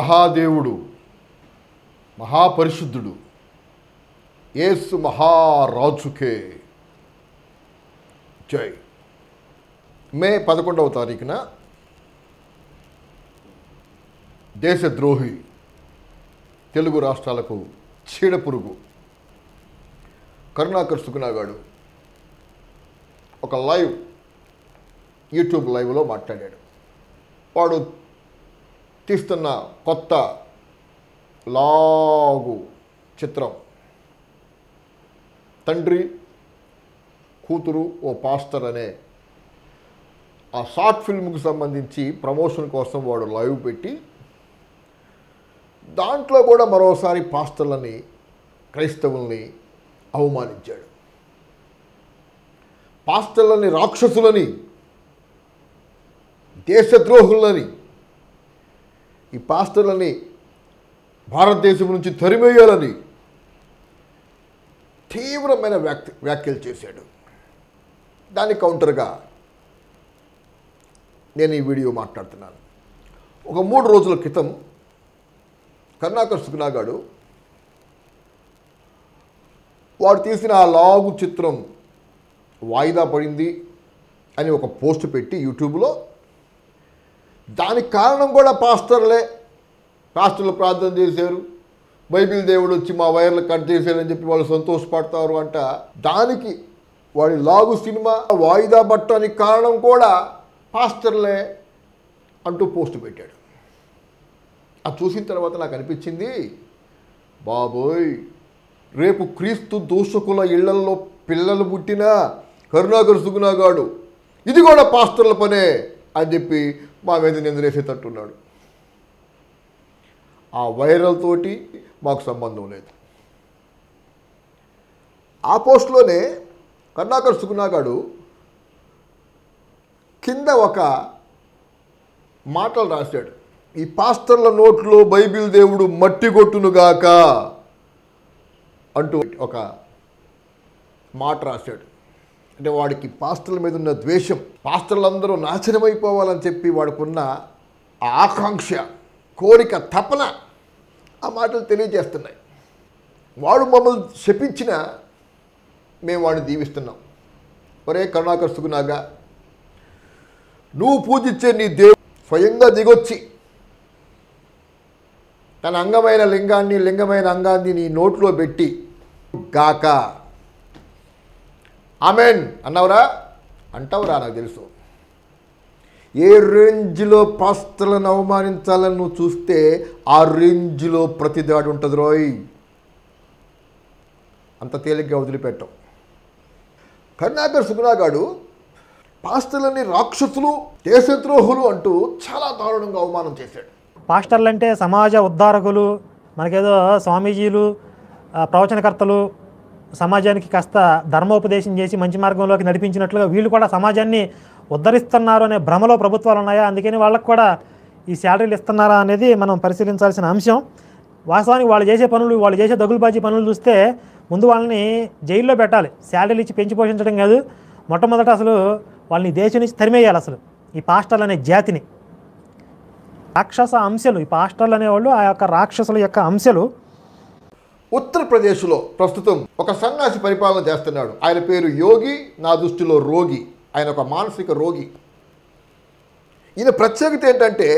మహాదేవుడు మహాపరిశుద్ధుడు యేసు మహారాజుకే జై మే పదకొండవ తారీఖున దేశద్రోహి తెలుగు రాష్ట్రాలకు చీడపురుగు కరుణాకర్ సుగుణాగాడు ఒక లైవ్ యూట్యూబ్ లైవ్లో మాట్లాడాడు వాడు తీస్తున్న కొత్త లాగు చిత్రం తండ్రి కూతురు ఓ పాస్టర్ అనే ఆ షార్ట్ ఫిల్మ్కి సంబంధించి ప్రమోషన్ కోసం వాడు లైవ్ పెట్టి దాంట్లో కూడా మరోసారి పాస్టర్లని క్రైస్తవుల్ని అవమానించాడు పాస్టర్లని రాక్షసులని దేశద్రోహులని ఈ పాస్టర్లని భారతదేశం నుంచి తరిమేయాలని తీవ్రమైన వ్యాఖ్య వ్యాఖ్యలు చేశాడు దానికి కౌంటర్గా నేను ఈ వీడియో మాట్లాడుతున్నాను ఒక మూడు రోజుల క్రితం కరుణాకర్ సుగుణాగాడు వాడు తీసిన ఆ లాగు చిత్రం వాయిదా పడింది అని ఒక పోస్ట్ పెట్టి యూట్యూబ్లో దానికి కారణం కూడా పాస్టర్లే పాస్టర్లు ప్రార్థన చేశారు బైబిల్ దేవుడు వచ్చి మా వైర్లు కట్ చేశారని చెప్పి వాళ్ళు సంతోషపడతారు అంట దానికి వాడి లాగు సినిమా వాయిదా పట్టడానికి కారణం కూడా పాస్టర్లే అంటూ పోస్ట్ పెట్టాడు అది చూసిన తర్వాత నాకు అనిపించింది బాబోయ్ రేపు క్రీస్తు దూషకుల ఇళ్లల్లో పిల్లలు పుట్టినా కరుణాకర్ సుగుణాగాడు ఇది కూడా పాస్టర్ల పనే అని చెప్పి మా మీద నిందలేసేటట్టున్నాడు ఆ వైరల్ తోటి మాకు సంబంధం లేదు ఆ పోస్ట్లోనే కరుణాకర్ సుగుణాగాడు కింద ఒక మాటలు రాశాడు ఈ పాస్టర్ల నోట్లో బైబిల్ దేవుడు మట్టి కొట్టునుగాక అంటూ ఒక మాట రాశాడు అంటే వాడికి పాస్టర్ల మీద ఉన్న ద్వేషం పాస్టర్లందరూ నాశనమైపోవాలని చెప్పి వాడుకున్న ఆ ఆకాంక్ష కోరిక తపన ఆ మాటలు తెలియజేస్తున్నాయి వాడు మమ్మల్ని శపించిన మేము వాడిని దీవిస్తున్నాం ఒరే కరుణాకర్ సుగునాగా నువ్వు పూజించే నీ దేవుడు స్వయంగా దిగొచ్చి తన అంగమైన లింగాన్ని లింగమైన అంగాన్ని నీ నోట్లో పెట్టి గాక ఆమెన్ అన్నవరా అంటావురా నాకు తెలుసు ఏ రేంజ్లో పాస్తలను అవమానించాలని నువ్వు చూస్తే ఆ రేంజ్లో ప్రతిదాడి ఉంటుంది రోయ్ అంత తేలిగ్గా వదిలిపెట్టాం కరుణాకర్ సుగుణాగాడు పాస్తలని రాక్షసులు దేశద్రోహులు అంటూ చాలా దారుణంగా అవమానం చేశాడు పాస్టర్లు అంటే సమాజ ఉద్ధారకులు మనకేదో స్వామీజీలు ఆ, ప్రవచనకర్తలు సమాజానికి కాస్త ధర్మోపదేశం చేసి మంచి మార్గంలోకి నడిపించినట్లుగా వీళ్ళు కూడా సమాజాన్ని ఉద్ధరిస్తున్నారు అనే భ్రమలో ప్రభుత్వాలు ఉన్నాయా అందుకని వాళ్ళకు కూడా ఈ శాలరీలు ఇస్తున్నారా అనేది మనం పరిశీలించాల్సిన అంశం వాస్తవానికి వాళ్ళు చేసే పనులు వాళ్ళు చేసే దగులుబాజీ పనులు చూస్తే ముందు వాళ్ళని జైల్లో పెట్టాలి శాలరీలు ఇచ్చి పెంచి పోషించడం కాదు మొట్టమొదట అసలు వాళ్ళని దేశం నుంచి తరిమేయాలి అసలు ఈ పాస్టర్లు అనే జాతిని రాక్షస అంశాలు ఈ పాస్టర్లు అనేవాళ్ళు ఆ యొక్క రాక్షసుల యొక్క అంశాలు ఉత్తరప్రదేశ్లో ప్రస్తుతం ఒక సన్యాసి పరిపాలన చేస్తున్నాడు ఆయన పేరు యోగి నా దృష్టిలో రోగి ఆయన ఒక మానసిక రోగి ఈయన ప్రత్యేకత ఏంటంటే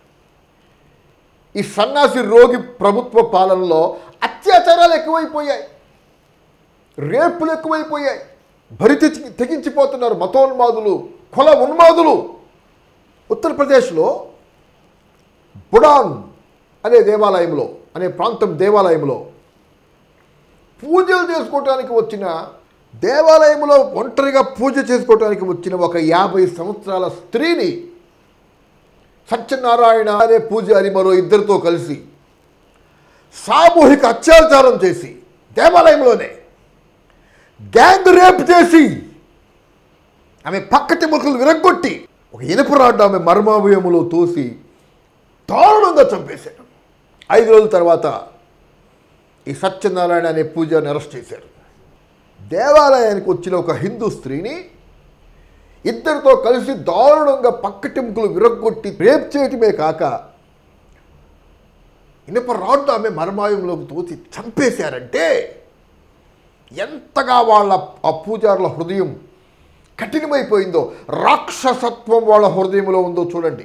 ఈ సన్యాసి రోగి ప్రభుత్వ పాలనలో అత్యాచారాలు ఎక్కువైపోయాయి రేపులు ఎక్కువైపోయాయి భరి తెచ్చి తెగించిపోతున్నారు మతోన్మాదులు కుల ఉన్మాదులు ఉత్తరప్రదేశ్లో బుడాన్ అనే దేవాలయంలో అనే ప్రాంతం దేవాలయంలో పూజలు చేసుకోవటానికి వచ్చిన దేవాలయంలో ఒంటరిగా పూజ చేసుకోవటానికి వచ్చిన ఒక యాభై సంవత్సరాల స్త్రీని సత్యనారాయణ అనే పూజారి మరో ఇద్దరితో కలిసి సామూహిక అత్యాచారం చేసి దేవాలయంలోనే గ్యాంగ్ రేప్ చేసి ఆమె పక్కటి ముఖలు విరగొట్టి ఒక ఇనుప రాడ్డు ఆమె మర్మావయములో తోసి దారుణంగా చంపేశాడు ఐదు రోజుల తర్వాత ఈ సత్యనారాయణ అనే పూజారిని అరెస్ట్ చేశారు దేవాలయానికి వచ్చిన ఒక హిందూ స్త్రీని ఇద్దరితో కలిసి దారుణంగా పక్కటింపులు విరగొట్టి రేప్ చేయటమే కాక ఇనుప రాడ్డు ఆమె మర్మాయంలోకి తోసి చంపేశారంటే ఎంతగా వాళ్ళ ఆ పూజారుల హృదయం కఠినమైపోయిందో రాక్షసత్వం వాళ్ళ హృదయంలో ఉందో చూడండి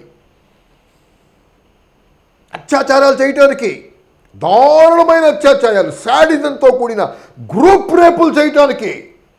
అత్యాచారాలు చేయటానికి దారుణమైన అత్యాచారాలు శాడిజంతో కూడిన గ్రూప్ రేపులు చేయటానికి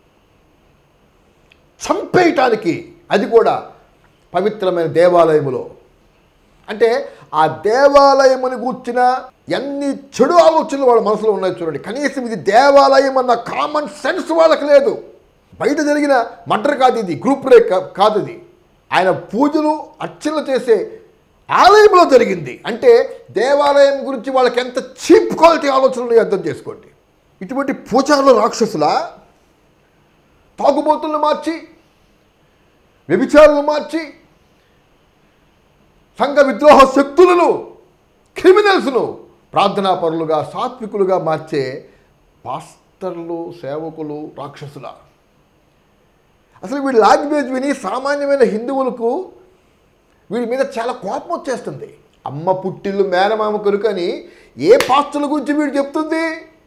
చంపేయటానికి అది కూడా పవిత్రమైన దేవాలయములో అంటే ఆ దేవాలయముని కూర్చిన ఎన్ని చెడు ఆలోచనలు వాళ్ళ మనసులో ఉన్నాయి చూడండి కనీసం ఇది దేవాలయం అన్న కామన్ సెన్స్ వాళ్ళకి లేదు బయట జరిగిన మర్డర్ కాదు ఇది గ్రూప్ రేప్ కా- కాదు ఇది ఆయన పూజలు అర్చనలు చేసే ఆలయంలో జరిగింది అంటే దేవాలయం గురించి వాళ్ళకి ఎంత చీప్ క్వాలిటీ ఆలోచనలు అర్థం చేసుకోండి ఇటువంటి పూజారుల రాక్షసుల తాగుబోతులను మార్చి వ్యభిచారులను మార్చి సంఘ విద్రోహ శక్తులను క్రిమినల్స్ను ప్రార్థనాపరులుగా సాత్వికులుగా మార్చే పాస్టర్లు సేవకులు రాక్షసుల అసలు వీడి లాంగ్వేజ్ విని సామాన్యమైన హిందువులకు వీడి మీద చాలా కోపం వచ్చేస్తుంది అమ్మ పుట్టిల్లు మేనమామ కొరుకని ఏ పాస్టర్ల గురించి వీడు చెప్తుంది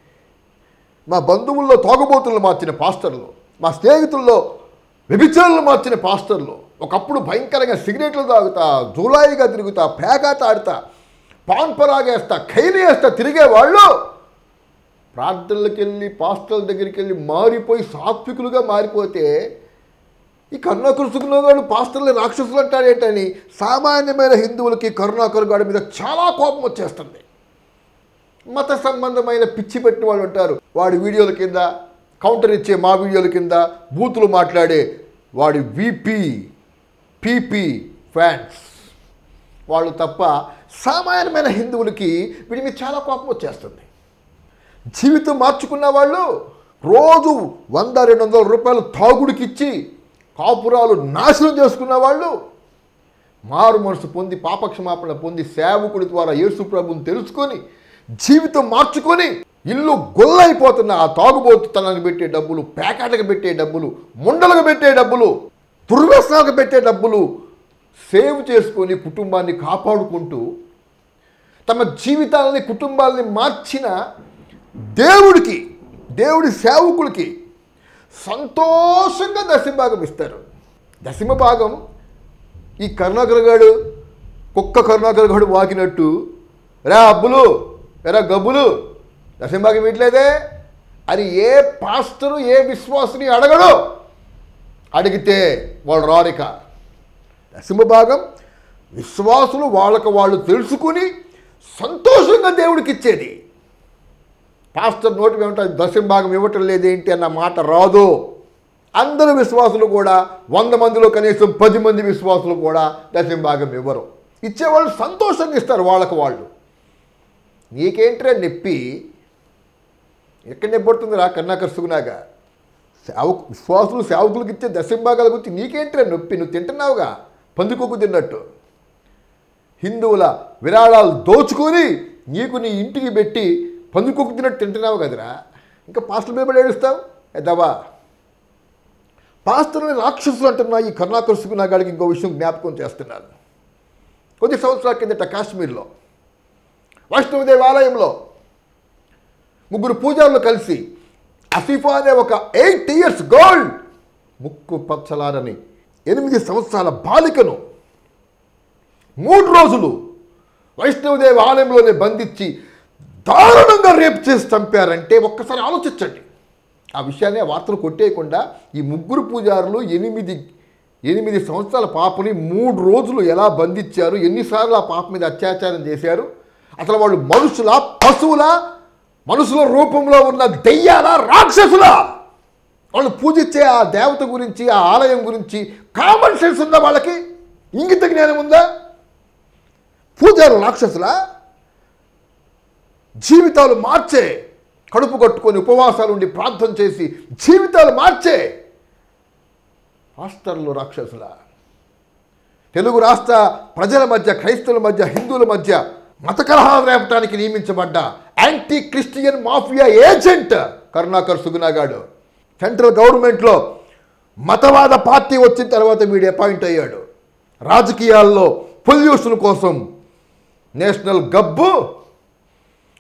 మా బంధువుల్లో తాగుబోతులను మార్చిన పాస్టర్లు మా స్నేహితుల్లో వ్యభిచారులు మార్చిన పాస్టర్లు ఒకప్పుడు భయంకరంగా సిగరెట్లు తాగుతా జూలాయిగా తిరుగుతా పేకాట ఆడుతా పాన్ పరాగేస్తా ఖైలేస్తా తిరిగే వాళ్ళు ప్రార్థనలకు వెళ్ళి పాస్టర్ల దగ్గరికి వెళ్ళి మారిపోయి సాత్వికులుగా మారిపోతే ఈ కరుణాకరుసుకున్న వాడు పాస్టర్లు రాక్షసులు అంటాడేంటని సామాన్యమైన హిందువులకి కరుణాకరు గాడి మీద చాలా కోపం వచ్చేస్తుంది మత సంబంధమైన పిచ్చి పెట్టిన వాళ్ళు ఉంటారు వాడి వీడియోల కింద కౌంటర్ ఇచ్చే మా వీడియోల కింద బూతులు మాట్లాడే వాడి విపి పీపీ ఫ్యాన్స్ వాళ్ళు తప్ప సామాన్యమైన హిందువులకి వీడి మీద చాలా కోపం వచ్చేస్తుంది జీవితం మార్చుకున్న వాళ్ళు రోజు వంద రెండు వందల రూపాయలు తాగుడికి ఇచ్చి కాపురాలు నాశనం చేసుకున్న వాళ్ళు మారు మనసు పొంది పాపక్షమాపణ పొంది సేవకుడి ద్వారా యేసు ప్రభుని తెలుసుకొని జీవితం మార్చుకొని ఇల్లు గొల్లైపోతున్న ఆ తాగుబోతుతనానికి పెట్టే డబ్బులు పేకాటకు పెట్టే డబ్బులు ముండలకు పెట్టే డబ్బులు దుర్వ్యసనాలకు పెట్టే డబ్బులు సేవ్ చేసుకొని కుటుంబాన్ని కాపాడుకుంటూ తమ జీవితాలని కుటుంబాలని మార్చిన దేవుడికి దేవుడి సేవకులకి సంతోషంగా దశమభాగం ఇస్తారు దశమ భాగం ఈ కరుణాకర్ గాడు కుక్క కరుణాకర్ గాడు వాకినట్టు రా అబ్బులు ఎరా గబ్బులు దశమభాగం ఇట్లేదే అని ఏ పాస్టరు ఏ విశ్వాసుని అడగడు అడిగితే వాళ్ళు రారిక దశమ భాగం విశ్వాసులు వాళ్ళకు వాళ్ళు తెలుసుకుని సంతోషంగా దేవుడికి ఇచ్చేది పాస్టర్ నోటి వెంట దశమ భాగం ఇవ్వటం లేదేంటి అన్న మాట రాదు అందరు విశ్వాసులు కూడా వంద మందిలో కనీసం పది మంది విశ్వాసులు కూడా దశమ భాగం ఇవ్వరు ఇచ్చేవాళ్ళు సంతోషంగా ఇస్తారు వాళ్ళకు వాళ్ళు నీకేంట్రా నొప్పి ఎక్కడ నొప్పడుతుంది రా కన్నాకర్ సుగునాగా సేవకు విశ్వాసులు సేవకులకు ఇచ్చే దశంభాగాల గురించి నీకేంట్రా నొప్పి నువ్వు తింటున్నావుగా పందికొక్కు తిన్నట్టు హిందువుల విరాళాలు దోచుకొని నీకు నీ ఇంటికి పెట్టి పందికొక్కు తిన్నట్టు తింటున్నావు కదరా ఇంకా పాస్టర్ మీద పడి ఏడుస్తావు ఎదవా పాస్టర్ని రాక్షసులు అంటున్నా ఈ కరుణాకర్ సుగునాగాడికి ఇంకో విషయం జ్ఞాపకం చేస్తున్నాను కొద్ది సంవత్సరాల కిందట కాశ్మీర్లో వైష్ణవదేవ ఆలయంలో ముగ్గురు పూజారులు కలిసి అఫీఫా అనే ఒక ఎయిట్ ఇయర్స్ గోల్డ్ ముక్కు పచ్చలారని ఎనిమిది సంవత్సరాల బాలికను మూడు రోజులు వైష్ణవదేవ ఆలయంలోనే బంధించి దారుణంగా రేపు చేసి చంపారంటే ఒక్కసారి ఆలోచించండి ఆ విషయాన్ని ఆ వార్తలు కొట్టేయకుండా ఈ ముగ్గురు పూజారులు ఎనిమిది ఎనిమిది సంవత్సరాల పాపని మూడు రోజులు ఎలా బంధించారు ఎన్నిసార్లు ఆ పాప మీద అత్యాచారం చేశారు అసలు వాళ్ళు మనుషుల పశువుల మనుషుల రూపంలో ఉన్న దెయ్యాల రాక్షసుల వాళ్ళు పూజించే ఆ దేవత గురించి ఆ ఆలయం గురించి కామన్ సెన్స్ ఉందా వాళ్ళకి ఇంగిత జ్ఞానం ఉందా పూజారు రాక్షసుల జీవితాలు మార్చే కడుపు కట్టుకొని ఉపవాసాలు ఉండి ప్రార్థన చేసి జీవితాలు మార్చే పాస్టర్లు రాక్షసుల తెలుగు రాష్ట్ర ప్రజల మధ్య క్రైస్తవుల మధ్య హిందువుల మధ్య మత కలహాలు రేపటానికి నియమించబడ్డ anti Christian mafia agent Karunakar సుగునాగాడు సెంట్రల్ గవర్నమెంట్లో మతవాద పార్టీ వచ్చిన తర్వాత వీడు అపాయింట్ అయ్యాడు రాజకీయాల్లో పొల్యూషన్ కోసం నేషనల్ గబ్బు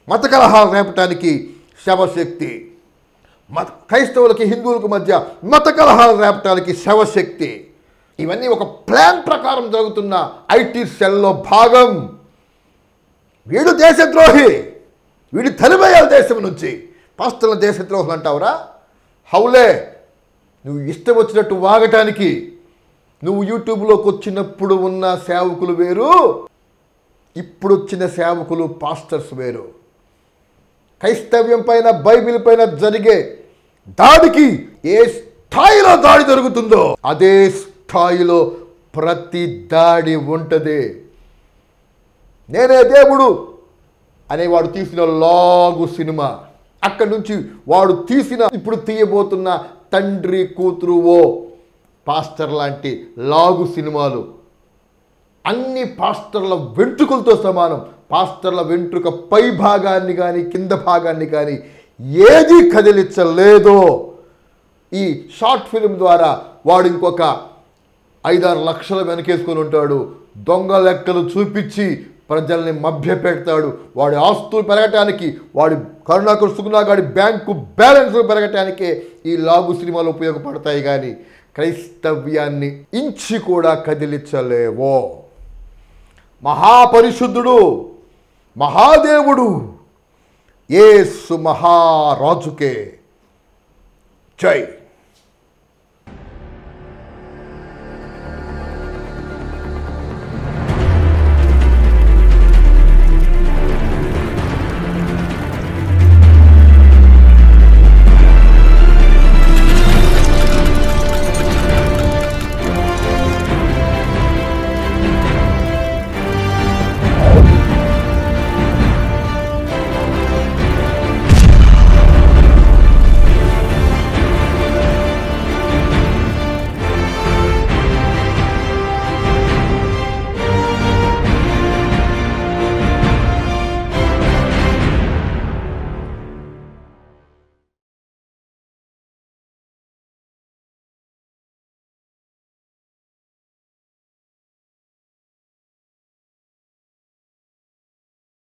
మత కలహాలు రేపటానికి శవశక్తి మత క్రైస్తవులకి హిందువులకు మధ్య మత కలహాలు రేపటానికి శవశక్తి ఇవన్నీ ఒక ప్లాన్ ప్రకారం జరుగుతున్న ఐటీ సెల్లో భాగం వీడు దేశద్రోహి వీడి తరివేయాలి దేశం నుంచి పాస్తుల దేశద్రోహులు అంటావురా హౌలే నువ్వు ఇష్టం వచ్చినట్టు వాగటానికి నువ్వు యూట్యూబ్లోకి వచ్చినప్పుడు ఉన్న సేవకులు వేరు ఇప్పుడు వచ్చిన సేవకులు పాస్టర్స్ వేరు క్రైస్తవ్యం పైన బైబిల్ పైన జరిగే దాడికి ఏ స్థాయిలో దాడి జరుగుతుందో అదే స్థాయిలో ప్రతి దాడి ఉంటుంది నేనే దేవుడు అనేవాడు తీసిన లాగు సినిమా అక్కడి నుంచి వాడు తీసిన ఇప్పుడు తీయబోతున్న తండ్రి కూతురు ఓ పాస్టర్ లాంటి లాగు సినిమాలు అన్ని పాస్టర్ల వెంట్రుకలతో సమానం పాస్టర్ల వెంట్రుక పై భాగాన్ని కానీ కింద భాగాన్ని కానీ ఏది కదిలించలేదో ఈ షార్ట్ ఫిల్మ్ ద్వారా వాడు ఇంకొక ఐదారు లక్షలు వెనకేసుకొని ఉంటాడు దొంగ లెక్కలు చూపించి ప్రజల్ని మభ్యపెడతాడు వాడి ఆస్తులు పెరగటానికి వాడి కరుణాకర్ సుగుణాగాడి బ్యాంకు బ్యాలెన్స్లు పెరగటానికే ఈ లాగు సినిమాలు ఉపయోగపడతాయి కానీ క్రైస్తవ్యాన్ని ఇంచి కూడా కదిలించలేవో మహాపరిశుద్ధుడు మహాదేవుడు ఏసు మహారాజుకే జై